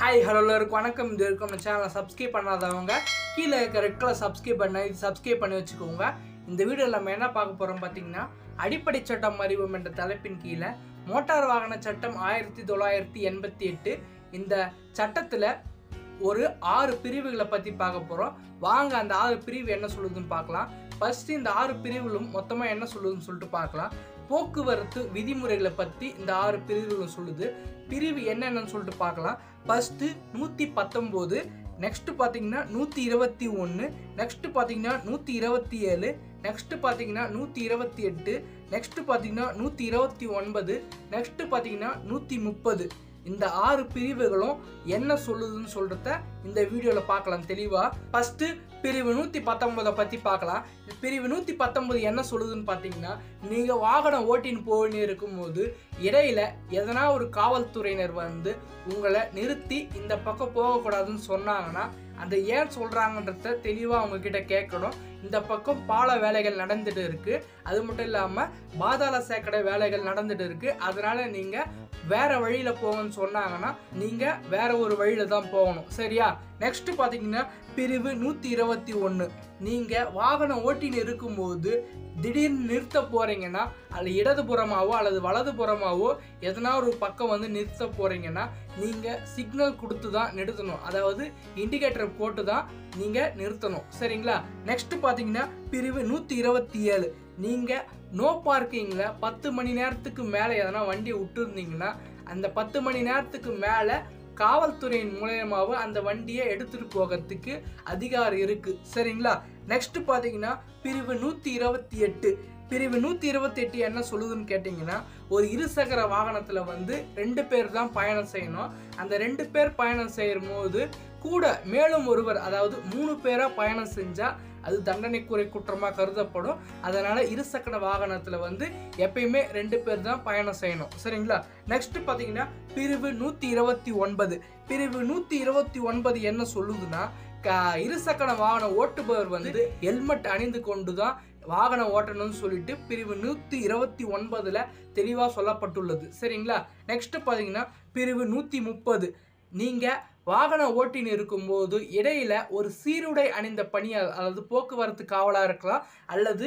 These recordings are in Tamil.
ஹாய் ஹலோ எல்லாருக்கும் வணக்கம் இது இருக்கும் நம்ம சேனலை சப்ஸ்கிரைப் பண்ணாதவங்க கீழே இருக்க ரெட் கலர் சப்ஸ்கிரைப் பண்ண இது சப்ஸ்கிரைப் பண்ணி வச்சுக்கோங்க இந்த வீடியோவில் நம்ம என்ன பார்க்க போகிறோம் பார்த்தீங்கன்னா அடிப்படை சட்டம் அறிவோம் என்ற தலைப்பின் கீழே மோட்டார் வாகன சட்டம் ஆயிரத்தி தொள்ளாயிரத்தி எண்பத்தி எட்டு இந்த சட்டத்தில் ஒரு ஆறு பிரிவுகளை பற்றி பார்க்க போகிறோம் வாங்க அந்த ஆறு பிரிவு என்ன சொல்லுதுன்னு பார்க்கலாம் ஃபர்ஸ்ட் இந்த ஆறு பிரிவுகளும் மொத்தமாக என்ன சொல்லுதுன்னு சொல்லிட்டு பார்க்கலாம் போக்குவரத்து விதிமுறைகளை பற்றி இந்த ஆறு பிரிவுகளும் சொல்லுது பிரிவு என்னென்னு சொல்லிட்டு பார்க்கலாம் ஃபர்ஸ்ட்டு நூற்றி பத்தொம்போது நெக்ஸ்ட் பார்த்தீங்கன்னா நூற்றி இருபத்தி ஒன்று நெக்ஸ்ட் பார்த்தீங்கன்னா நூற்றி இருபத்தி ஏழு நெக்ஸ்ட் பார்த்தீங்கன்னா நூற்றி இருபத்தி எட்டு நெக்ஸ்ட் பார்த்தீங்கன்னா நூற்றி இருபத்தி ஒன்பது நெக்ஸ்ட் பார்த்தீங்கன்னா நூற்றி முப்பது இந்த ஆறு பிரிவுகளும் என்ன சொல்லுதுன்னு சொல்றத இந்த வீடியோவில் பார்க்கலாம் தெளிவாக ஃபர்ஸ்ட் பிரிவு நூற்றி பத்தொன்பதை பற்றி பார்க்கலாம் இந்த பிரிவு நூற்றி பத்தொன்பது என்ன சொல்லுதுன்னு பார்த்தீங்கன்னா நீங்கள் வாகனம் ஓட்டின்னு போயின்னு இருக்கும்போது இடையில எதனா ஒரு காவல்துறையினர் வந்து உங்களை நிறுத்தி இந்த பக்கம் போகக்கூடாதுன்னு சொன்னாங்கன்னா அந்த ஏன் சொல்கிறாங்கன்றத தெளிவாக அவங்க கிட்ட கேட்கணும் இந்த பக்கம் பால வேலைகள் நடந்துட்டு இருக்கு அது மட்டும் இல்லாமல் பாதாள சேக்கடை வேலைகள் நடந்துட்டு இருக்கு அதனால நீங்கள் வேற வழியில போங்கன்னு சொன்னாங்கன்னா நீங்க வேற ஒரு வழியில தான் போகணும் சரியா நெக்ஸ்ட் பாத்தீங்கன்னா பிரிவு நூத்தி இருபத்தி ஒன்று நீங்க வாகனம் ஓட்டின்னு இருக்கும்போது திடீர்னு நிறுத்த போறீங்கன்னா அது இடதுபுறமாவோ அல்லது வலதுபுறமாவோ எதனா ஒரு பக்கம் வந்து நிறுத்த போறீங்கன்னா நீங்க சிக்னல் கொடுத்து தான் நிறுத்தணும் அதாவது இண்டிகேட்டர் போட்டு தான் நீங்க நிறுத்தணும் சரிங்களா நெக்ஸ்ட் பாத்தீங்கன்னா பிரிவு நூத்தி இருபத்தி ஏழு நீங்க நோ பார்க்கிங்ல பத்து மணி நேரத்துக்கு மேலே எதனா வண்டியை விட்டுருந்தீங்கன்னா அந்த பத்து மணி நேரத்துக்கு மேலே காவல்துறையின் மூலயமாவும் அந்த வண்டியை எடுத்துட்டு போகிறதுக்கு அதிகாரம் இருக்கு சரிங்களா நெக்ஸ்ட் பார்த்தீங்கன்னா பிரிவு நூற்றி இருபத்தி எட்டு பிரிவு நூற்றி இருபத்தி எட்டு என்ன சொல்லுதுன்னு கேட்டிங்கன்னா ஒரு இருசக்கர வாகனத்தில் வந்து ரெண்டு பேர் தான் பயணம் செய்யணும் அந்த ரெண்டு பேர் பயணம் செய்யும் போது கூட மேலும் ஒருவர் அதாவது மூணு பேராக பயணம் செஞ்சால் அது தண்டனைக்குறை குற்றமாக கருதப்படும் அதனால இருசக்கர வாகனத்தில் வந்து எப்பயுமே ரெண்டு பேர் தான் பயணம் செய்யணும் சரிங்களா நெக்ஸ்ட் பார்த்தீங்கன்னா பிரிவு நூற்றி இருபத்தி ஒன்பது பிரிவு நூற்றி இருபத்தி ஒன்பது என்ன சொல்லுதுன்னா க இருசக்கர வாகன ஓட்டுபவர் வந்து ஹெல்மெட் அணிந்து கொண்டு தான் வாகனம் ஓட்டணும்னு சொல்லிட்டு பிரிவு நூற்றி இருபத்தி ஒன்பதுல தெளிவாக சொல்லப்பட்டுள்ளது சரிங்களா நெக்ஸ்ட் பார்த்தீங்கன்னா பிரிவு நூற்றி முப்பது நீங்கள் வாகனம் ஓட்டின்னு இருக்கும்போது இடையில ஒரு சீருடை அணிந்த பணியாளர் அதாவது போக்குவரத்து காவலாக இருக்கலாம் அல்லது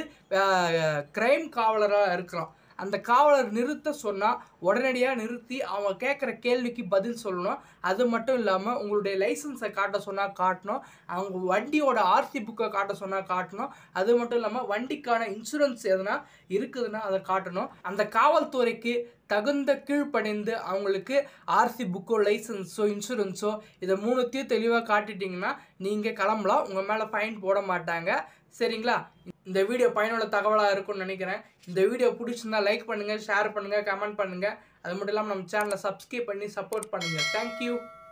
கிரைம் காவலராக இருக்கலாம் அந்த காவலர் நிறுத்த சொன்னால் உடனடியாக நிறுத்தி அவங்க கேட்குற கேள்விக்கு பதில் சொல்லணும் அது மட்டும் இல்லாமல் உங்களுடைய லைசன்ஸை காட்ட சொன்னால் காட்டணும் அவங்க வண்டியோட ஆர்சி புக்கை காட்ட சொன்னால் காட்டணும் அது மட்டும் இல்லாமல் வண்டிக்கான இன்சூரன்ஸ் எதனா இருக்குதுன்னா அதை காட்டணும் அந்த காவல்துறைக்கு தகுந்த கீழ்ப்பணிந்து அவங்களுக்கு ஆர்சி புக்கோ லைசன்ஸோ இன்சூரன்ஸோ இதை மூணுத்தையும் தெளிவாக காட்டிட்டீங்கன்னா நீங்கள் கிளம்பலாம் உங்கள் மேலே ஃபைன் போட மாட்டாங்க சரிங்களா இந்த வீடியோ பயனுள்ள தகவலாக இருக்கும்னு நினைக்கிறேன் இந்த வீடியோ பிடிச்சிருந்தா லைக் பண்ணுங்கள் ஷேர் பண்ணுங்கள் கமெண்ட் பண்ணுங்கள் அது மட்டும் இல்லாமல் நம்ம சேனலை சப்ஸ்கிரைப் பண்ணி சப்போர்ட் பண்ணுங்கள் தேங்க்யூ